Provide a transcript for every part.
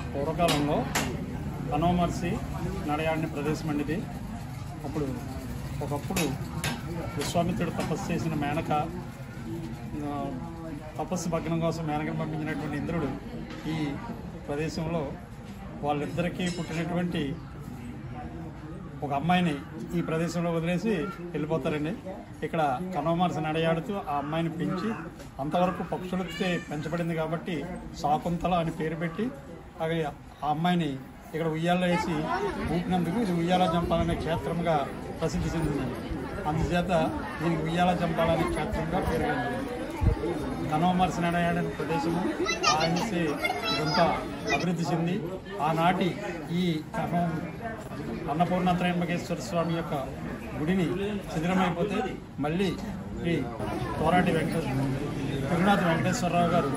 పూర్వకాలంలో కనోమర్సి నడయాడిన ప్రదేశం అండి ఇది అప్పుడు ఒకప్పుడు విశ్వామిత్రుడు తపస్సు చేసిన మేనక ఆ, తపస్సు భగ్నం కోసం మేనకను పంపించినటువంటి ఇంద్రుడు ఈ ప్రదేశంలో వాళ్ళిద్దరికీ పుట్టినటువంటి ఒక అమ్మాయిని ఈ ప్రదేశంలో వదిలేసి వెళ్ళిపోతారండి ఇక్కడ కనోమర్స్ నడయాడుతూ ఆ అమ్మాయిని పెంచి అంతవరకు పక్షులతో పెంచబడింది కాబట్టి శాకుంతల అని పేరు పెట్టి అవి ఆ అమ్మాయిని ఇక్కడ ఉయ్యాల్లో వేసి ఊపినందుకు ఇది ఉయ్యాల జంపాలనే క్షేత్రంగా ప్రసిద్ధి చెందింది అందుచేత దీనికి ఉయ్యాల జంపాలనే క్షేత్రంగా పేరుగంది కనోమర్స్ నడయాడని ప్రదేశము ఆయనసే ఇదంతా అభివృద్ధి చెంది ఆనాటి ఈ కనో అన్నపూర్ణ త్రయంబకేశ్వర స్వామి యొక్క గుడిని శిథిలమైపోతే మళ్ళీ ఈ తోరాటి వెంకటేశ్వర తిరునాథ వెంకటేశ్వరరావు గారు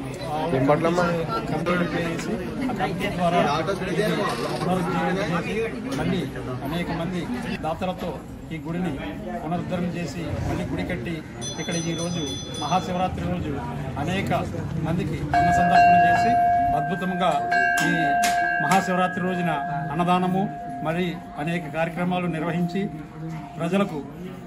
ఆ ఒక కంపెనీ చేసి ఆ కంపెనీ ద్వారా ఇది పునరుజ్జీవనం చేసి మళ్ళీ అనేక మంది దాతలతో ఈ గుడిని పునరుద్ధరణ చేసి మళ్ళీ గుడి కట్టి ఇక్కడ ఈ రోజు మహాశివరాత్రి రోజు అనేక మందికి అన్న సందర్పణ చేసి అద్భుతంగా ఈ మహాశివరాత్రి రోజున అన్నదానము మరి అనేక కార్యక్రమాలు నిర్వహించి ప్రజలకు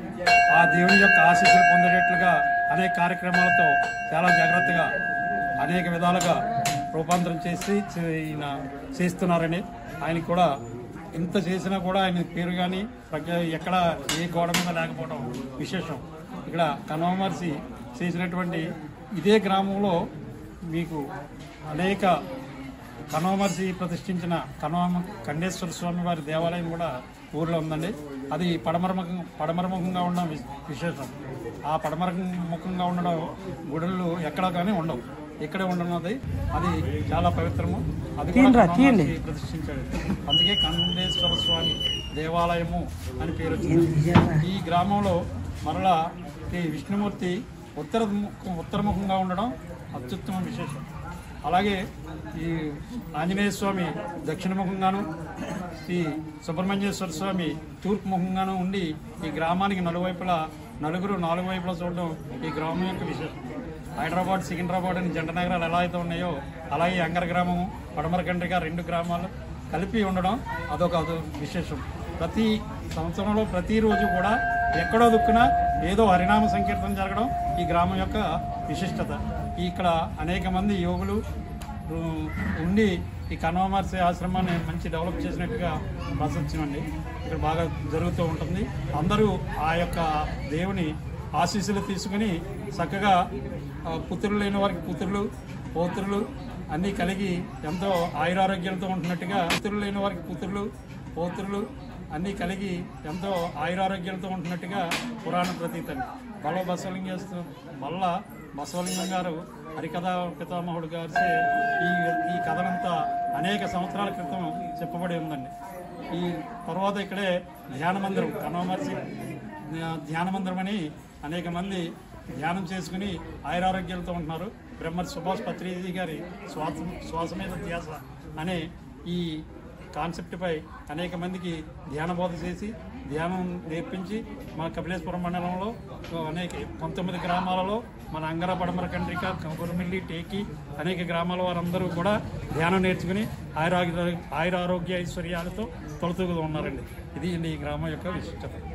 ఆ దేవుని యొక్క ఆశీస్సులు పొందేటట్లుగా అనేక కార్యక్రమాలతో చాలా జాగ్రత్తగా అనేక విధాలుగా రూపాంతరం చేసి చే- ఈయన చేస్తున్నారని ఆయన కూడా ఇంత చేసినా కూడా ఆయన పేరు కానీ ఎక్కడ ఏ గోడ మీద లేకపోవడం విశేషం ఇక్కడ కనవమర్సి చేసినటువంటి ఇదే గ్రామంలో మీకు అనేక కనవమర్సి ప్రతిష్ఠించిన కనవ కండేశ్వర స్వామి వారి దేవాలయం కూడా ఊర్లో ఉందండి అది పడమర ముఖం పడమర ముఖంగా ఉండడం విశ్- విశేషం ఆ పడమర ముఖంగా ఉండడం గుడులు ఎక్కడా కానీ ఉండవు ఇక్కడే ఉండనున్నది అది చాలా పవిత్రము అది కూడా కనవమర్సి ప్రతిష్ఠించాడు అందుకే కండేశ్వర స్వామి దేవాలయము అని పేరు వచ్చింది ఈ గ్రామంలో మరలా ఈ విష్ణుమూర్తి ఉత్తర ముఖం ఉత్తరముఖంగా ఉండడం అత్యుత్తమ విశేషం అలాగే ఈ ఆంజనేయ స్వామి దక్షిణముఖంగాను ఈ సుబ్రహ్మణ్యేశ్వర స్వామి తూర్పు ముఖంగాను ఉండి ఈ గ్రామానికి నలువైపులా నలుగురు నాలుగు వైపులా చూడడం ఈ గ్రామం యొక్క విశేషం హైదరాబాద్ సికింద్రాబాద్ అని జంట నగరాలు ఎలా అయితే ఉన్నాయో అలాగే అంగర గ్రామము పడమర కండ్రిగా రెండు గ్రామాలు కలిపి ఉండడం అదొక అదో విశేషం ప్రతి సంవత్సరంలో ప్రతిరోజు కూడా ఎక్కడో దుక్కున ఏదో హరినామ సంకీర్తన జరగడం ఈ గ్రామం యొక్క విశిష్టత ఇక్కడ అనేక మంది యోగులు ఉ, ఉండి ఈ కన్వమర్సి ఆశ్రమాన్ని మంచి డెవలప్ చేసినట్టుగా ప్రసరించండి ఇక్కడ బాగా జరుగుతూ ఉంటుంది అందరూ ఆ యొక్క దేవుని ఆశీస్సులు తీసుకుని చక్కగా ఆ, పుత్రులు లేని వారికి పుత్రులు పౌత్రులు అన్నీ కలిగి ఎంతో ఆయురారోగ్యాలతో ఉంటున్నట్టుగా పుత్రులు లేని వారికి పుత్రులు పౌత్రులు అన్నీ కలిగి ఎంతో ఆయురారోగ్యాలతో ఉంటున్నట్టుగా పురాణ ప్రతీతండి బల బసవలింగేశ్వర బల్ల బసవలింగం గారు హరికథ పితామహుడు గారి ఈ ఈ కథనంతా అనేక సంవత్సరాల క్రితం చెప్పబడి ఉందండి ఈ తర్వాత ఇక్కడే ధ్యాన మందిరం కనవమర్చి ధ్యాన మందిరం అని అనేక మంది ధ్యానం చేసుకుని ఆయురారోగ్యాలతో ఉంటున్నారు బ్రహ్మర్ సుభాష్ పత్రిజీ గారి శ్వాస శ్వాస మీద ధ్యాస అనే ఈ కాన్సెప్ట్పై అనేక మందికి ధ్యాన బోధ చేసి ధ్యానం నేర్పించి మన కపిలేశ్వరం మండలంలో అనేక పంతొమ్మిది గ్రామాలలో మన అంగర పడమర కండ్రిక గురుమిల్లి టేకి అనేక గ్రామాల వారందరూ కూడా ధ్యానం నేర్చుకుని ఆయురారోగ్య ఆయురారోగ్య ఐశ్వర్యాలతో తొలతూగుతూ ఉన్నారండి ఇది అండి ఈ గ్రామం యొక్క విశిష్టత